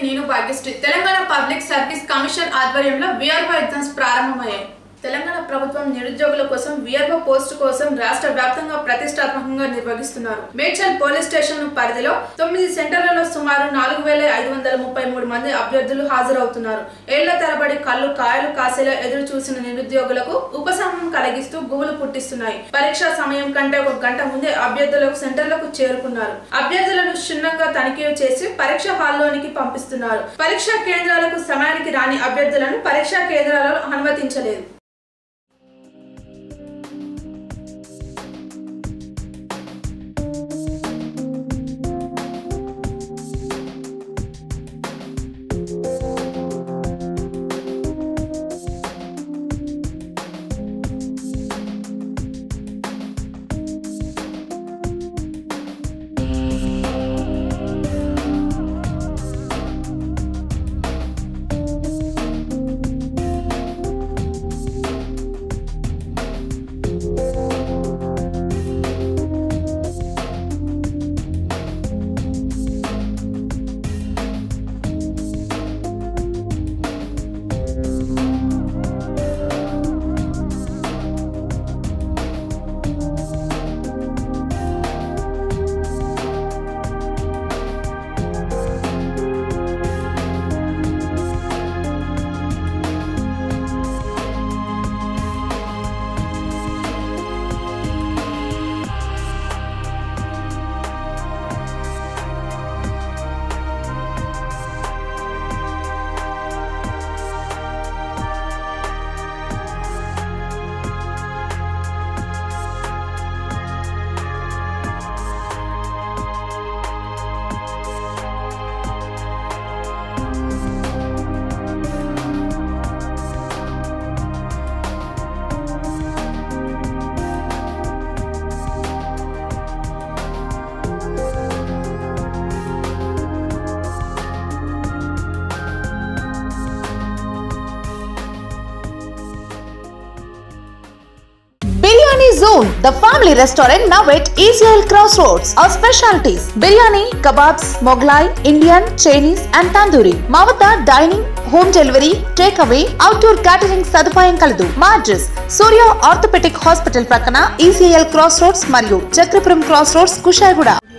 నేను Bhagyashree Telangana public service commission ఆధ్వర్యంలో VRO exams ప్రారంభమయ్యాయి తెలంగాణ ప్రభుత్వం నిరుద్యోగుల కోసం విఆర్ఓ పోస్ట్ కోసం రాష్ట్ర వ్యాప్తంగా ప్రతిష్టాత్మకంగా నిర్వహిస్తున్నారు మేడ్చల్ పోలీస్ స్టేషన్ పరిధిలో తొమ్మిది సెంటర్లలో సుమారు నాలుగు వేల ఐదు వందల ముప్పై మూడు మంది అభ్యర్థులు హాజరవుతున్నారు ఏళ్ల తరబడి కళ్ళు కాయలు కాసేలా ఎదురు చూసిన నిరుద్యోగులకు ఉపశమనం కలిగిస్తూ గుబులు పుట్టిస్తున్నాయి పరీక్షా సమయం కంటే ఒక గంట ముందే అభ్యర్థులకు సెంటర్లకు చేరుకున్నారు అభ్యర్థులను క్షుణ్ణంగా తనిఖీ చేసి పరీక్ష హాల్లోనికి పంపిస్తున్నారు పరీక్షా కేంద్రాలకు సమయానికి రాని అభ్యర్థులను పరీక్షా కేంద్రాలలో అనుమతించలేదు Biryani Zone, the family restaurant now at ECL Crossroads. Our specialties biryani, kebabs, Moglai, Indian, Chinese and tandoori. మా వద్ద dining home delivery take away outdoor catering సదుపాయం కలదు మా అడ్రస్ సూర్య ఆర్థోపెటిక్ హాస్పిటల్ ప్రక్కన ఈసీఎల్ క్రాస్ రోడ్స్ మరియు Chakrapuram cross roads Kushaiguda